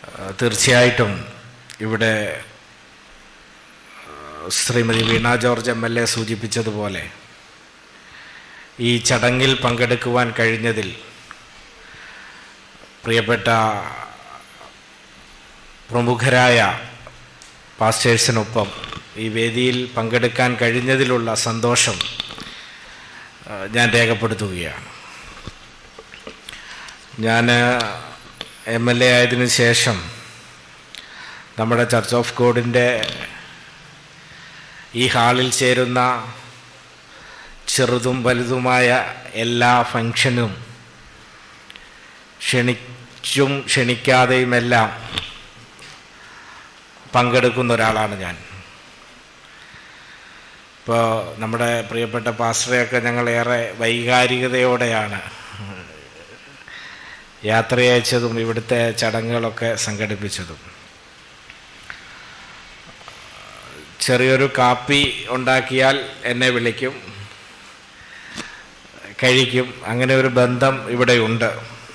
ആ, തീർച്ചയായിട്ടും ഇവിടെ ആ, Shrimati Veena George M L A സൂചിപ്പിച്ചതുപോലെ ഈ ചടങ്ങിൽ പങ്കെടുക്കുവാൻ കഴിഞ്ഞതിൽ പ്രിയപ്പെട്ട പ്രമുഖരായ പാസ്റ്റേഴ്സിനൊപ്പം ഈ വേദിയിൽ പങ്കെടുക്കാൻ കഴിഞ്ഞതിലുള്ള സന്തോഷം ആ, ഞാൻ രേഖപ്പെടുത്തുകയാണ് ഞാൻ എം എൽ എ ആയതിനു ശേഷം നമ്മുടെ ചർച്ച് ഓഫ് ഗോഡിൻ്റെ ഈ ഹാളിൽ ചേരുന്ന ചെറുതും വലുതുമായ എല്ലാ ഫങ്ഷനും ക്ഷണിച്ചും ക്ഷണിക്കാതെയുമെല്ലാം പങ്കെടുക്കുന്ന ഒരാളാണ് ഞാൻ ഇപ്പോൾ നമ്മുടെ പ്രിയപ്പെട്ട പാസ്റ്ററെയൊക്കെ ഞങ്ങളേറെ വൈകാരികതയോടെയാണ് യാത്രയച്ചതും ഇവിടുത്തെ ചടങ്ങുകളൊക്കെ സംഘടിപ്പിച്ചതും ചെറിയൊരു കാപ്പി ഉണ്ടാക്കിയാൽ എന്നെ വിളിക്കും കഴിക്കും അങ്ങനെ ഒരു ബന്ധം ഇവിടെയുണ്ട്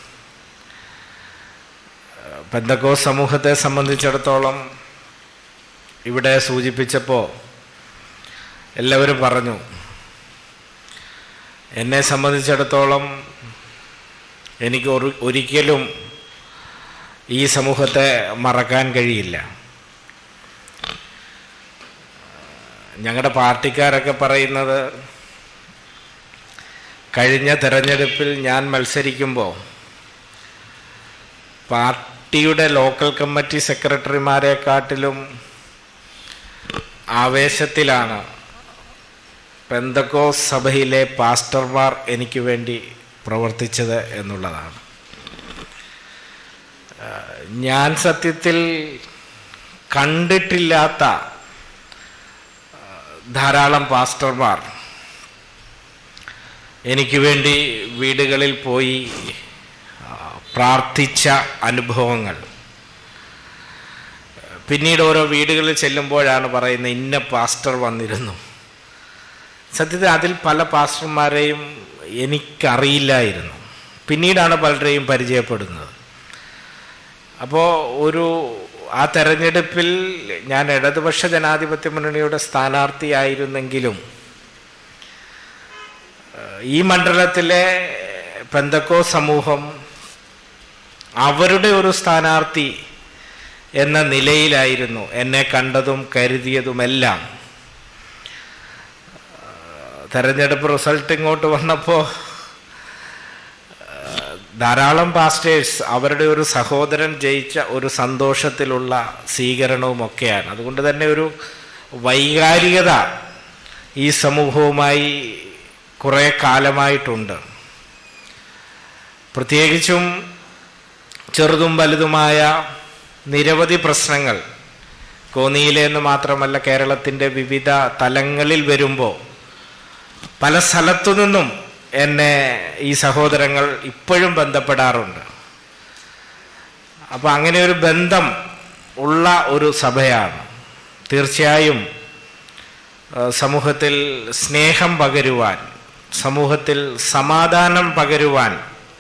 പെന്തക്കോ സമൂഹത്തെ സംബന്ധിച്ചിടത്തോളം ഇവിടെ സൂചിപ്പിച്ചപ്പോൾ എല്ലാവരും പറഞ്ഞു എന്നെ സംബന്ധിച്ചിടത്തോളം എനിക്ക് ഒരു ഒരിക്കലും ഈ സമൂഹത്തെ മറക്കാൻ കഴിയില്ല ഞങ്ങളുടെ പാർട്ടിക്കാരൊക്കെ പറയുന്നത് കഴിഞ്ഞ തെരഞ്ഞെടുപ്പിൽ ഞാൻ മത്സരിക്കുമ്പോൾ പാർട്ടിയുടെ ലോക്കൽ കമ്മിറ്റി സെക്രട്ടറിമാരെക്കാട്ടിലും ആവേശത്തിലാണ് പെന്തക്കോ സഭയിലെ പാസ്റ്റർമാർ എനിക്ക് വേണ്ടി പ്രവർത്തിച്ചത് എന്നുള്ളതാണ് ആ, ഞാൻ സത്യത്തിൽ കണ്ടിട്ടില്ലാത്ത ആ, ധാരാളം പാസ്റ്റർമാർ എനിക്ക് വേണ്ടി വീടുകളിൽ പോയി ആ, പ്രാർത്ഥിച്ച അനുഭവങ്ങൾ പിന്നീട് ഓരോ വീടുകളിൽ ചെല്ലുമ്പോഴാണ് പറയുന്നത് ഇന്ന പാസ്റ്റർ വന്നിരുന്നു സത്യത്തിൽ അതിൽ പല പാസ്റ്റർമാരെയും എനിക്കറിയില്ലായിരുന്നു പിന്നീടാണ് പലരെയും പരിചയപ്പെടുന്നത് അപ്പോൾ ഒരു ആ തെരഞ്ഞെടുപ്പിൽ ഞാൻ ഇടതുപക്ഷ ജനാധിപത്യ മുന്നണിയുടെ സ്ഥാനാർത്ഥിയായിരുന്നെങ്കിലും ഏഹ്, ഈ മണ്ഡലത്തിലെ പെന്തക്കോ സമൂഹം അവരുടെ ഒരു സ്ഥാനാർത്ഥി എന്ന നിലയിലായിരുന്നു എന്നെ കണ്ടതും കരുതിയതുമെല്ലാം തെരഞ്ഞെടുപ്പ് റിസൾട്ട് ഇങ്ങോട്ട് വന്നപ്പോൾ ധാരാളം പാസ്റ്റേഴ്സ് അവരുടെ ഒരു സഹോദരൻ ജയിച്ച ഒരു സന്തോഷത്തിലുള്ള സ്വീകരണവും ഒക്കെയാണ് അതുകൊണ്ട് തന്നെ ഒരു വൈകാരികത ഈ സമൂഹവുമായി കുറേ കാലമായിട്ടുണ്ട് പ്രത്യേകിച്ചും ചെറുതും വലുതുമായ നിരവധി പ്രശ്നങ്ങൾ കോന്നിയിലെ എന്ന് മാത്രമല്ല കേരളത്തിൻ്റെ വിവിധ തലങ്ങളിൽ വരുമ്പോൾ പല സ്ഥലത്തു നിന്നും എന്നെ ഈ സഹോദരങ്ങൾ ഇപ്പോഴും ബന്ധപ്പെടാറുണ്ട് അപ്പോൾ അങ്ങനെ ഒരു ബന്ധം ഉള്ള ഒരു സഭയാണ് തീർച്ചയായും ആ, സമൂഹത്തിൽ സ്നേഹം പകരുവാൻ സമൂഹത്തിൽ സമാധാനം പകരുവാൻ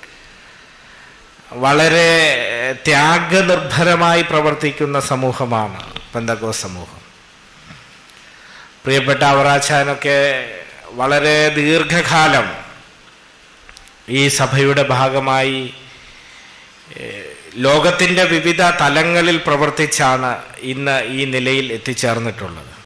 വളരെ ത്യാഗനിർഭരമായി പ്രവർത്തിക്കുന്ന സമൂഹമാണ് പെന്തകോ സമൂഹം പ്രിയപ്പെട്ട അവറാച്ചാനൊക്കെ വളരെ ദീർഘകാലം ഈ സഭയുടെ ഭാഗമായി ഏഹ്, ലോകത്തിൻ്റെ വിവിധ തലങ്ങളിൽ പ്രവർത്തിച്ചാണ് ഇന്ന് ഈ നിലയിൽ എത്തിച്ചേർന്നിട്ടുള്ളത്